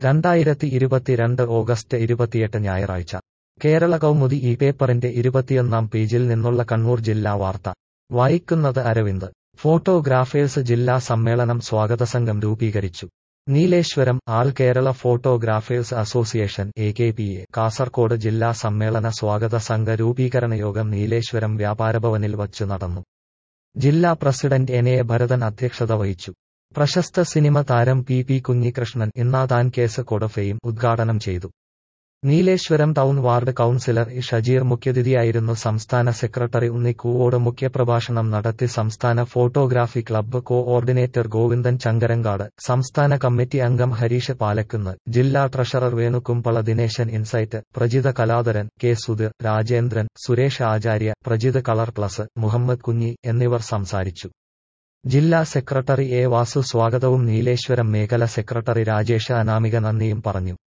രണ്ടായിരത്തി ഇരുപത്തിരണ്ട് ഓഗസ്റ്റ് ഇരുപത്തിയെട്ട് ഞായറാഴ്ച കേരള കൗമുദി ഈ പേപ്പറിന്റെ ഇരുപത്തിയൊന്നാം പേജിൽ നിന്നുള്ള കണ്ണൂർ ജില്ലാ വാർത്ത വായിക്കുന്നത് അരവിന്ദ് ഫോട്ടോഗ്രാഫേഴ്സ് ജില്ലാ സമ്മേളനം സ്വാഗത സംഘം രൂപീകരിച്ചു Nileshwaram all Kerala photographers association A K P A Kasaragod ജില്ലാ സമ്മേളന സ്വാഗത സംഘ രൂപീകരണ യോഗം നീലേശ്വരം വ്യാപാരഭവനിൽ വച്ചു നടന്നു ജില്ലാ പ്രസിഡന്റ് എൻ എ ഭരതൻ അധ്യക്ഷത വഹിച്ചു പ്രശസ്ത സിനിമ താരം പി പി കുഞ്ഞികൃഷ്ണൻ ഇന്നാതാൻ കേസ് കൊടഫയും ഉദ്ഘാടനം ചെയ്തു Nileshwaram town ward councillor E Shajeer മുഖ്യതിഥിയായിരുന്നു സംസ്ഥാന സെക്രട്ടറി ഉണ്ണിക്കൂവോട് മുഖ്യപ്രഭാഷണം നടത്തി സംസ്ഥാന photography club coordinator Govindan Chankarankad സംസ്ഥാന കമ്മിറ്റി അംഗം ഹരീഷ് പാലക്കുന്ന് ജില്ലാ treasurer Venu Kumbala Dineshan insight Prajitha Kaladharan K Sudheer Rajendran Suresh Acharya Prajith colour plus Muhammad Kunhi എന്നിവർ സംസാരിച്ചു ജില്ലാ സെക്രട്ടറി എ വാസു സ്വാഗതവും നീലേശ്വരം മേഖല സെക്രട്ടറി രാജേഷ് അനാമിക നന്ദിയും പറഞ്ഞു